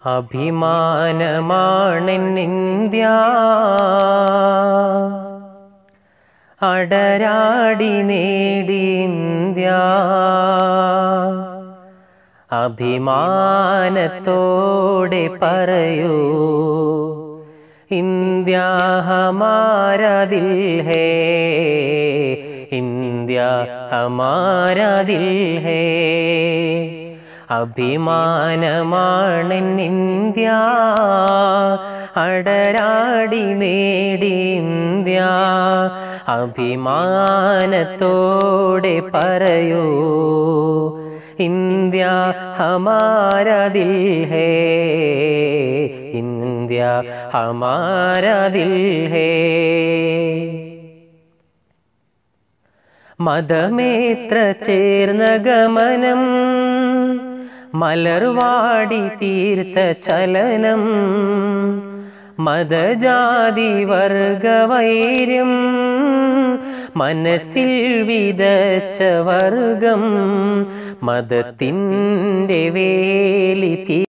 അഭിമാനമാണെന്നിന്ത്യ അടരാടി നേടി ഇന്ത്യ അഭിമാനത്തോടെ പറയൂ ഇന്ത്യ ഹമാര ദിൽ ഹേ ഇന്ത്യ ഹമാര ദിൽ ഹേ അഭിമാനമാണെന്നിന്ത്യ അടരാടി നേടി ഇന്ത്യ അഭിമാനത്തോടെ പറയൂ ഇന്ത്യ ഹമാര ദിൽ ഹേ ഇന്ത്യ ഹമാര ദിൽ ഹേ മതമേത്ര ചേർന്ന ഗമനം മലർവാടി തീർത്ത ചലനം മതജാതി വർഗവൈര്യം മനസ്സിൽ വിതച്ച വർഗം മതത്തിൻ്റെ വേലി തീ